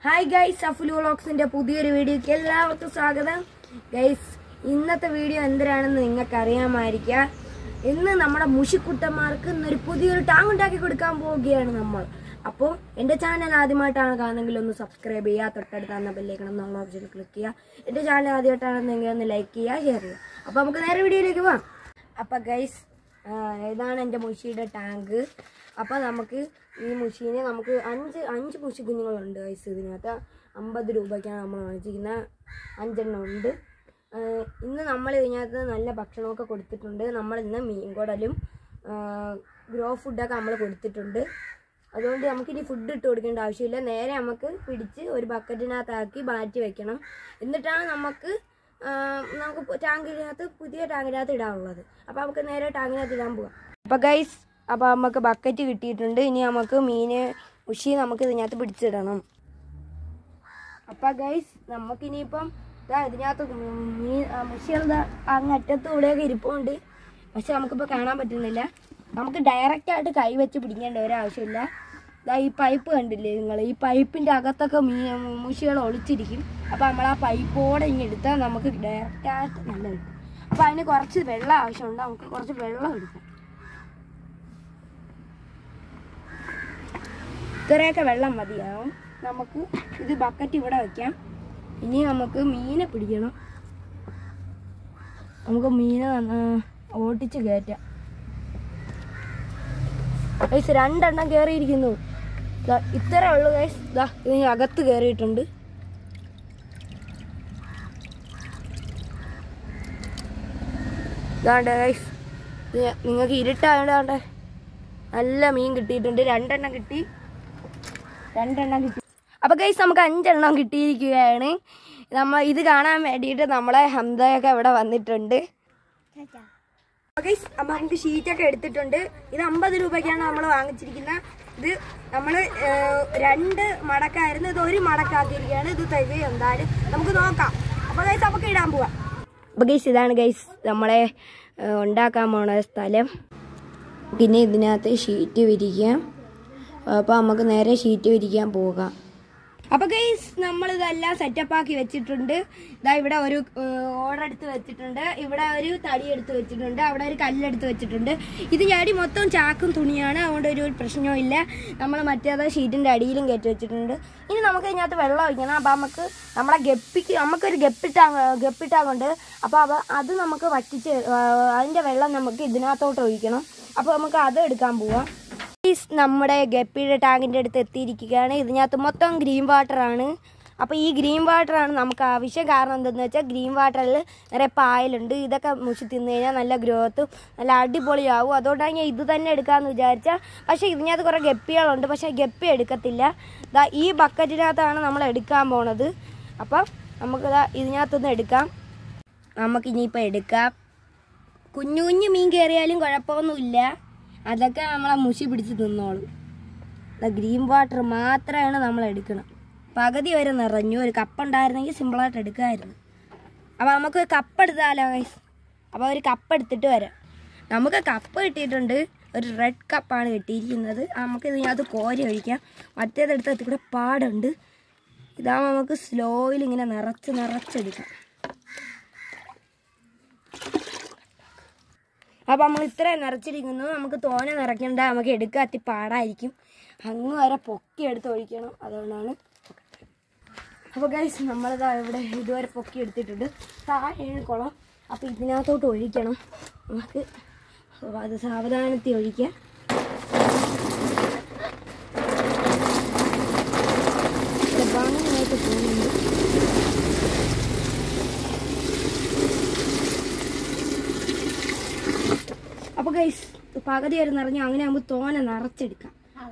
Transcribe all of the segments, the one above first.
hi guys അഫുൽ വ്ളോഗ്സിന്റെ പുതിയൊരു വീഡിയോക്ക് എല്ലാവർക്കും സ്വാഗതം ഗൈസ് ഇന്നത്തെ വീഡിയോ എന്തിനാണെന്ന് നിങ്ങൾക്ക് അറിയാമായിരിക്കുക ഇന്ന് നമ്മുടെ മുഷിക്കുട്ടന്മാർക്ക് ഇന്നൊരു പുതിയൊരു ടാങ് ഉണ്ടാക്കി കൊടുക്കാൻ പോവുകയാണ് നമ്മൾ അപ്പോൾ എൻ്റെ ചാനൽ ആദ്യമായിട്ടാണ് കാണുന്നെങ്കിൽ ഒന്ന് സബ്സ്ക്രൈബ് ചെയ്യുക തൊട്ടടുത്ത് തന്ന ബെല്ലേക്കണം എന്നുള്ള ഓപ്ഷനിൽ ക്ലിക്ക് ചെയ്യുക എൻ്റെ ചാനൽ ആദ്യമായിട്ടാണെന്നെങ്കിൽ ഒന്ന് ലൈക്ക് ചെയ്യുക ഷെയർ ചെയ്യുക അപ്പോൾ നമുക്ക് നേരെ വീഡിയോയിലേക്ക് പോവാം അപ്പോൾ ഗൈസ് ഇതാണ് എൻ്റെ മുഷിയുടെ ടാങ്ക് അപ്പോൾ നമുക്ക് ഈ മുഷീനെ നമുക്ക് അഞ്ച് അഞ്ച് മുഷി കുഞ്ഞുങ്ങളുണ്ട് ഗൈസ് ഇതിനകത്ത് അമ്പത് രൂപയ്ക്കാണ് നമ്മൾ വാങ്ങിച്ചിരിക്കുന്നത് അഞ്ചെണ്ണം ഉണ്ട് ആഹ് ഇന്ന് നമ്മൾ ഇതിനകത്ത് നല്ല ഭക്ഷണമൊക്കെ കൊടുത്തിട്ടുണ്ട് നമ്മൾ ഇന്ന് മീൻകുടലും ഗ്രോ ഫുഡൊക്കെ നമ്മൾ കൊടുത്തിട്ടുണ്ട് അതുകൊണ്ട് നമുക്കിനി ഫുഡ് ഇട്ട് കൊടുക്കേണ്ട ആവശ്യമില്ല നേരെ നമുക്ക് പിടിച്ച് ഒരു ബക്കറ്റിനകത്താക്കി മാറ്റി വെക്കണം എന്നിട്ടാണ് നമുക്ക് ആഹ് നമുക്ക് ടാങ്കിനകത്ത് പുതിയ ടാങ്കിനകത്ത് ഇടാനുള്ളത് അപ്പോൾ നമുക്ക് നേരെ ടാങ്കിനകത്ത് ഇടാൻ പോവാം അപ്പോൾ ഗൈസ് അപ്പോൾ നമുക്ക് ബക്കറ്റ് കിട്ടിയിട്ടുണ്ട് ഇനി നമുക്ക് മീന് ഉഷി നമുക്ക് ഇതിനകത്ത് പിടിച്ചിടണം അപ്പം ഗൈസ് നമുക്കിനിയിപ്പം ഇതാ ഇതിനകത്ത് മീൻ മുഷികൾ അങ്ങറ്റത്ത് ഇവിടെയൊക്കെ ഇരിപ്പുണ്ട് പക്ഷെ നമുക്കിപ്പോൾ കാണാൻ പറ്റുന്നില്ല നമുക്ക് ഡയറക്റ്റ് ആയിട്ട് കൈ വെച്ച് പിടിക്കേണ്ട ഒരാവശ്യമില്ല ഇതാ ഈ പൈപ്പ് കണ്ടില്ലേ നിങ്ങൾ ഈ പൈപ്പിൻ്റെ അകത്തൊക്കെ മീൻ മുഷികൾ ഒളിച്ചിരിക്കും അപ്പോൾ നമ്മൾ ആ പൈപ്പോടെ ഇങ്ങനെ എടുത്താൽ നമുക്ക് ഡയറക്റ്റ് ആയിട്ട് നല്ല കിട്ടും അപ്പോൾ അതിന് കുറച്ച് വെള്ളം ആവശ്യമുണ്ട് നമുക്ക് കുറച്ച് വെള്ളം എടുക്കാം ഇത്രയൊക്കെ വെള്ളം മതിയാവും നമുക്ക് ഇത് ബക്കറ്റ് ഇവിടെ വെക്കാം ഇനി നമുക്ക് മീനെ പിടിക്കണം നമുക്ക് മീനെ നന്ന- ഓട്ടിച്ച് കയറ്റാം ഗൈസ് രണ്ടെണ്ണം കയറിയിരിക്കുന്നു ദാ ഇത്രേ ഉള്ളൂ ഗൈസ് ഇതാ ഇതിന് അകത്ത് കയറിയിട്ടുണ്ട് ഇതാണ്ട് ഗൈസ് നിങ്ങൾക്ക് ഇരുട്ടായതുകൊണ്ട് നല്ല മീൻ കിട്ടിയിട്ടുണ്ട് രണ്ടെണ്ണം കിട്ടി രണ്ടെണ്ണം കിട്ടി അപ്പൊ ഗൈസ് നമുക്ക് അഞ്ചെണ്ണം കിട്ടിയിരിക്കുകയാണ് നമ്മൾ ഇത് കാണാൻ വേണ്ടിയിട്ട് നമ്മളെ ഹംദയൊക്കെ ഇവിടെ വന്നിട്ടുണ്ട് ഗൈസ് അപ്പൊ നമുക്ക് ഷീറ്റൊക്കെ എടുത്തിട്ടുണ്ട് ഇത് അമ്പത് രൂപയ്ക്കാണ് നമ്മൾ വാങ്ങിച്ചിരിക്കുന്നത് ഇത് നമ്മൾ രണ്ട് മടക്കായിരുന്നു ഇത് ഒരു മടക്കാക്കിയിരിക്കുകയാണ് ഇത് തികയും എന്തായാലും നമുക്ക് നോക്കാം അപ്പൊ ഗൈസ് നമുക്ക് ഇടാൻ പോവാം അപ്പൊ ഗൈസ് ഇതാണ് ഗൈസ് നമ്മളെ ഏഹ്, ഉണ്ടാക്കാൻ പോണ സ്ഥലം പിന്നെ ഇതിനകത്ത് ഷീറ്റ് വിരിക്കാം അപ്പോൾ നമുക്ക് നേരെ ഷീറ്റ് വിരിക്കാൻ പോകാം അപ്പോൾ ഗൈസ് നമ്മൾ ഇതെല്ലാം സെറ്റപ്പ് ആക്കി വെച്ചിട്ടുണ്ട് ഇതാ ഇവിടെ ഒരു ഓർഡർ എടുത്ത് വെച്ചിട്ടുണ്ട് ഇവിടെ ഒരു തടി എടുത്ത് വെച്ചിട്ടുണ്ട് അവിടെ ഒരു കല്ലെടുത്ത് വെച്ചിട്ടുണ്ട് ഇത് ഞാടി മൊത്തം ചാക്കും തുണിയാണ് അതുകൊണ്ട് ഒരു പ്രശ്നവും ഇല്ല നമ്മൾ മറ്റേത് ഷീറ്റിൻ്റെ അടിയിലും കയറ്റി വെച്ചിട്ടുണ്ട് ഇനി നമുക്ക് ഇതിനകത്ത് വെള്ളം ഒഴിക്കണം അപ്പോൾ നമുക്ക് നമ്മളെ ഗപ്പിക്ക് നമുക്കൊരു ഗപ്പിട്ടാ ഗപ്പിട്ടാകുണ്ട് അപ്പോൾ അവ അത് നമുക്ക് വറ്റിച്ച് ആ, അതിൻ്റെ വെള്ളം നമുക്ക് ഇതിനകത്തോട്ട് ഒഴിക്കണം അപ്പോൾ നമുക്ക് അത് എടുക്കാൻ പോവാം ഗൈസ്, നമ്മുടെ ഗപ്പിയുടെ ടാങ്കിൻ്റെ അടുത്ത് എത്തിയിരിക്കുകയാണ് ഇതിനകത്ത് മൊത്തം ഗ്രീൻ വാട്ടർ ആണ് അപ്പോൾ ഈ ഗ്രീൻ വാട്ടർ ആണ് നമുക്ക് ആവശ്യം കാരണം എന്തെന്ന് വെച്ചാൽ ഗ്രീൻ വാട്ടറിൽ നിറയെ പായലുണ്ട് ഇതൊക്കെ മുഷി തിന്നു കഴിഞ്ഞാൽ നല്ല ഗ്രോത്തും നല്ല അടിപൊളിയാവും അതുകൊണ്ടാണ് ഞാൻ ഇത് തന്നെ എടുക്കാമെന്ന് വിചാരിച്ചാൽ പക്ഷേ ഇതിനകത്ത് കുറേ ഗപ്പികളുണ്ട് പക്ഷേ ഗപ്പി എടുക്കത്തില്ല ദാ ഈ ബക്കറ്റിനകത്താണ് നമ്മൾ എടുക്കാൻ പോണത് അപ്പം നമുക്ക് ദാ ഇതിനകത്തുനിന്ന് എടുക്കാം നമുക്ക് ഇനിയിപ്പോൾ എടുക്കാം കുഞ്ഞു കുഞ്ഞു മീൻ കയറിയാലും കുഴപ്പമൊന്നുമില്ല അതൊക്കെ നമ്മളെ മുഷി പിടിച്ച് തിന്നോളും ദാ ഗ്രീൻ വാട്ടർ മാത്രമാണ് നമ്മൾ എടുക്കണം പകുതി വരെ നിറഞ്ഞു ഒരു കപ്പ് ഉണ്ടായിരുന്നെങ്കിൽ സിമ്പിളായിട്ട് എടുക്കാമായിരുന്നു അപ്പോൾ നമുക്ക് കപ്പ് എടുത്താലോ ഗൈസ് അപ്പോൾ ഒരു കപ്പ് എടുത്തിട്ട് വരാം നമുക്ക് കപ്പ് കിട്ടിയിട്ടുണ്ട് ഒരു റെഡ് കപ്പാണ് കിട്ടിയിരിക്കുന്നത് നമുക്ക് ഇതിനകത്ത് കോരി ഒഴിക്കാം മറ്റേതെടുത്ത് അതിൽ കൂടെ പാടുണ്ട് ഇതാകുമ്പോൾ നമുക്ക് സ്ലോയിൽ ഇങ്ങനെ നിറച്ച് നിറച്ചെടുക്കാം അപ്പം നമ്മൾ ഇത്രയും നിറച്ചിരിക്കുന്നു നമുക്ക് തോനെ നിറയ്ക്കണ്ട നമുക്ക് എടുക്കാൻ അത്തി പാടായിരിക്കും അങ്ങ് വരെ പൊക്കി എടുത്ത് ഒഴിക്കണം അതുകൊണ്ടാണ് അപ്പോൾ ഗൈസ് നമ്മളിതാ ഇവിടെ ഇതുവരെ പൊക്കി എടുത്തിട്ടുണ്ട് താഴെയാണ് കുളം അപ്പോൾ ഇതിനകത്തോട്ട് ഒഴിക്കണം നമുക്ക് അത് സാവധാനത്തിൽ ഒഴിക്കാം ഇത് ഭംഗിയായിട്ട് പോകുന്നുണ്ട് അപ്പൊ ഗൈസ് പകുതി വരെ നിറഞ്ഞു അങ്ങനെ ആകുമ്പോൾ തോനെ നിറച്ചെടുക്കാം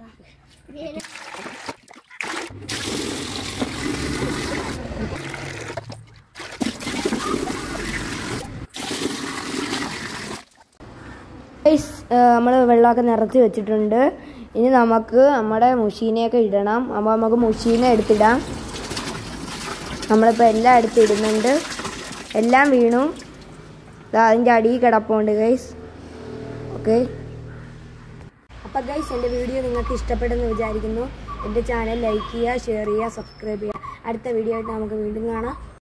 ഗൈസ് നമ്മൾ വെള്ളമൊക്കെ നിറച്ച് വെച്ചിട്ടുണ്ട് ഇനി നമുക്ക് നമ്മുടെ മുഷീനെയൊക്കെ ഇടണം അപ്പോൾ നമുക്ക് മുഷീനെ എടുത്തിടാം നമ്മളിപ്പോൾ എല്ലാം എടുത്തിടുന്നുണ്ട് എല്ലാം വീണു ദാ അതിൻ്റെ അടിയിൽ കിടപ്പുണ്ട് ഗൈസ് ഓക്കെ അപ്പോൾ ഗൈസ് എൻ്റെ വീഡിയോ നിങ്ങൾക്ക് ഇഷ്ടപ്പെടുമെന്ന് വിചാരിക്കുന്നു എൻ്റെ ചാനൽ ലൈക്ക് ചെയ്യുക ഷെയർ ചെയ്യുക സബ്സ്ക്രൈബ് ചെയ്യുക അടുത്ത വീഡിയോ ആയിട്ട് നമുക്ക് വീണ്ടും കാണാം